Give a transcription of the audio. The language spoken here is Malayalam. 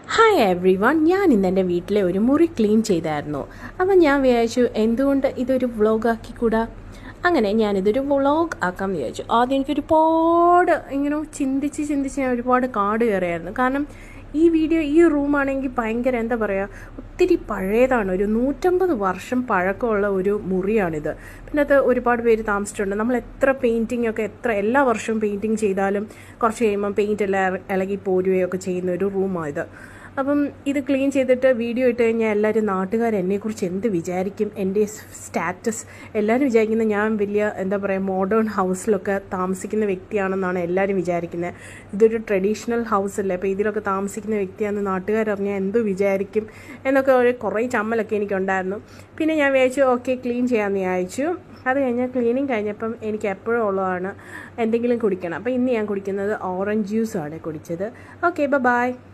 ഹായ് എവ്രി വൺ ഞാൻ ഇന്ന് എൻ്റെ വീട്ടിലെ ഒരു മുറി ക്ലീൻ ചെയ്തായിരുന്നു അപ്പം ഞാൻ വിചാരിച്ചു എന്തുകൊണ്ട് ഇതൊരു വ്ളോഗ് ആക്കിക്കൂടാ അങ്ങനെ ഞാനിതൊരു വ്ളോഗ് ആക്കാൻ വിചാരിച്ചു ആദ്യം എനിക്ക് ഒരുപാട് ഇങ്ങനെ ചിന്തിച്ച് ചിന്തിച്ച് ഞാൻ ഒരുപാട് കാട് കയറിയായിരുന്നു കാരണം ഈ വീഡിയോ ഈ റൂമാണെങ്കിൽ ഭയങ്കര എന്താ പറയുക ഒത്തിരി പഴയതാണ് ഒരു നൂറ്റമ്പത് വർഷം പഴക്കമുള്ള ഒരു മുറിയാണിത് പിന്നെ അത് ഒരുപാട് പേര് താമസിച്ചിട്ടുണ്ട് നമ്മൾ എത്ര പെയിൻറ്റിംഗ് ഒക്കെ എത്ര എല്ലാ വർഷവും പെയിൻറ്റിങ് ചെയ്താലും കുറച്ച് കഴിയുമ്പം പെയിൻറ്റ് എല്ലാം ഇളകി പോരുകയൊക്കെ ചെയ്യുന്ന ഒരു റൂമാണിത് അപ്പം ഇത് ക്ലീൻ ചെയ്തിട്ട് വീഡിയോ ഇട്ട് കഴിഞ്ഞാൽ എല്ലാവരും നാട്ടുകാർ എന്നെക്കുറിച്ച് എന്ത് വിചാരിക്കും എൻ്റെ സ്റ്റാറ്റസ് എല്ലാവരും വിചാരിക്കുന്നത് ഞാൻ വലിയ എന്താ പറയുക മോഡേൺ ഹൗസിലൊക്കെ താമസിക്കുന്ന വ്യക്തിയാണെന്നാണ് എല്ലാവരും വിചാരിക്കുന്നത് ഇതൊരു ട്രഡീഷണൽ ഹൗസ് അല്ലേ അപ്പോൾ ഇതിലൊക്കെ താമസിക്കുന്ന വ്യക്തിയാണെന്ന് നാട്ടുകാരറിഞ്ഞാൽ എന്ത് വിചാരിക്കും എന്നൊക്കെ ഒരു കുറേ ചമ്മലൊക്കെ എനിക്കുണ്ടായിരുന്നു പിന്നെ ഞാൻ വിചാരിച്ചു ഓക്കെ ക്ലീൻ ചെയ്യാമെന്ന് വിചാരിച്ചു അത് കഴിഞ്ഞ് ക്ലീനിങ് കഴിഞ്ഞപ്പം എനിക്ക് എപ്പോഴും ഉള്ളതാണ് എന്തെങ്കിലും കുടിക്കണം അപ്പോൾ ഇന്ന് ഞാൻ കുടിക്കുന്നത് ഓറഞ്ച് ജ്യൂസാണ് കുടിച്ചത് ഓക്കെ ബൈ